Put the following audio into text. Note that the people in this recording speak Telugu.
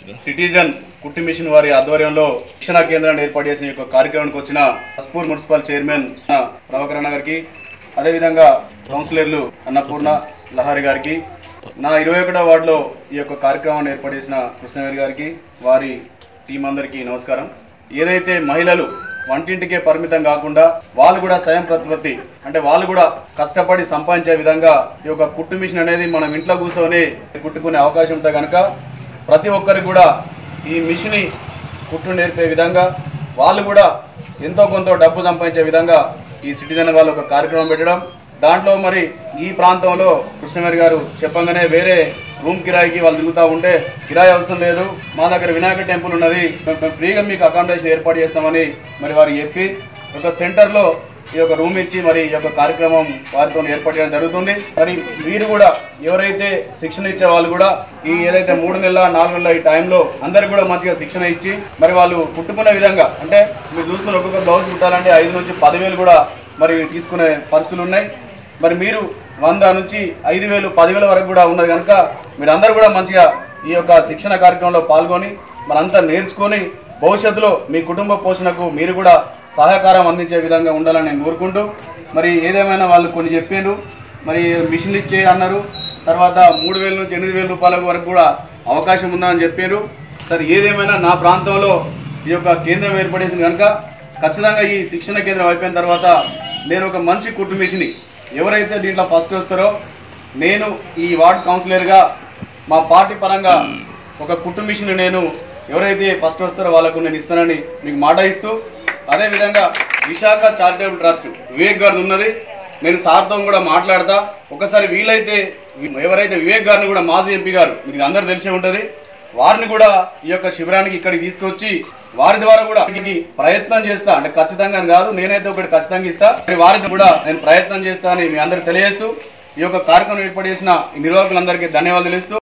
సిటిజన్ కుట్టి మిషన్ వారి ఆధ్వర్యంలో శిక్షణా కేంద్రాన్ని ఏర్పాటు చేసిన ఈ యొక్క కార్యక్రమానికి వచ్చిన స్పూర్ మున్సిపల్ చైర్మన్ ప్రభాకర్ అన్న గారికి అదేవిధంగా కౌన్సిలర్లు అన్నపూర్ణ లహారి గారికి నా ఇరవై ఒకటో వార్డులో ఈ యొక్క కార్యక్రమాన్ని ఏర్పాటు చేసిన కృష్ణవేల్ గారికి వారి టీం అందరికీ నమస్కారం ఏదైతే మహిళలు వంటింటికే పరిమితం కాకుండా వాళ్ళు కూడా స్వయం ప్రతిపత్తి అంటే వాళ్ళు కూడా కష్టపడి సంపాదించే విధంగా ఈ యొక్క కుట్టు మిషన్ అనేది మనం ఇంట్లో కూర్చొని కుట్టుకునే అవకాశం ఉంటే కనుక ప్రతి ఒక్కరికి కూడా ఈ మిషన్ని కుట్టు నేర్పే విధంగా వాళ్ళు కూడా ఎంతో కొంత డబ్బు సంపాదించే విధంగా ఈ సిటిజన్ వాళ్ళు ఒక కార్యక్రమం పెట్టడం దాంట్లో మరి ఈ ప్రాంతంలో కృష్ణగారి గారు చెప్పంగానే వేరే రూమ్ కిరాయికి వాళ్ళు తిరుగుతూ ఉంటే కిరాయి అవసరం లేదు మా దగ్గర వినాయక టెంపుల్ ఉన్నది మేము మేము ఫ్రీగా మీకు అకామిడేషన్ ఏర్పాటు చేస్తామని మరి వారు చెప్పి ఒక సెంటర్లో ఈ యొక్క రూమ్ ఇచ్చి మరి ఈ యొక్క కార్యక్రమం వారితో ఏర్పాటు చేయడం జరుగుతుంది మరి మీరు కూడా ఎవరైతే శిక్షణ ఇచ్చే వాళ్ళు కూడా ఈ ఏదైతే మూడు నెలల నాలుగు నెలల ఈ టైంలో అందరికి కూడా మంచిగా శిక్షణ ఇచ్చి మరి వాళ్ళు కుట్టుకునే విధంగా అంటే మీరు చూస్తున్న ఒక్కొక్క బ్లౌజ్ కుట్టాలంటే ఐదు నుంచి పదివేలు కూడా మరి తీసుకునే పరిస్థితులు ఉన్నాయి మరి మీరు వంద నుంచి ఐదు వేలు పదివేల వరకు కూడా ఉన్నది కనుక మీరందరూ కూడా మంచిగా ఈ యొక్క శిక్షణ కార్యక్రమంలో పాల్గొని మనంతా నేర్చుకొని భవిష్యత్తులో మీ కుటుంబ పోషణకు మీరు కూడా సహకారం అందించే విధంగా ఉండాలని నేను కోరుకుంటూ మరి ఏదేమైనా వాళ్ళు కొన్ని చెప్పారు మరి మిషన్లు ఇచ్చే అన్నారు తర్వాత మూడు వేల నుంచి ఎనిమిది వేల రూపాయల వరకు కూడా అవకాశం ఉందని చెప్పారు సరే ఏదేమైనా నా ప్రాంతంలో ఈ యొక్క కేంద్రం ఏర్పడేసింది కనుక ఖచ్చితంగా ఈ శిక్షణ కేంద్రం అయిపోయిన తర్వాత నేను ఒక మంచి కుట్టు మిషన్ని ఎవరైతే దీంట్లో ఫస్ట్ వస్తారో నేను ఈ వార్డ్ కౌన్సిలర్గా మా పార్టీ పరంగా ఒక కుట్టు మిషన్ నేను ఎవరైతే ఫస్ట్ వస్తారో వాళ్ళకు నేను ఇస్తానని మీకు మాట ఇస్తూ అదేవిధంగా విశాఖ చారిటబుల్ ట్రస్ట్ వివేక్ గారిది ఉన్నది నేను సార్తో కూడా మాట్లాడతా ఒకసారి వీలైతే ఎవరైతే వివేక్ గారిని కూడా మాజీ ఎంపీ గారు మీకు అందరు తెలిసే ఉంటుంది వారిని కూడా ఈ యొక్క శిబిరానికి ఇక్కడికి తీసుకొచ్చి వారి ద్వారా కూడా వీటికి ప్రయత్నం చేస్తా అంటే ఖచ్చితంగా అని కాదు నేనైతే ఒకటి ఖచ్చితంగా ఇస్తా మరి వారికి కూడా నేను ప్రయత్నం చేస్తా అని మీ అందరికి తెలియజేస్తూ ఈ యొక్క కార్యక్రమం ఏర్పాటు చేసిన ఈ నిర్వాహకులందరికీ ధన్యవాదాలు ఇస్తూ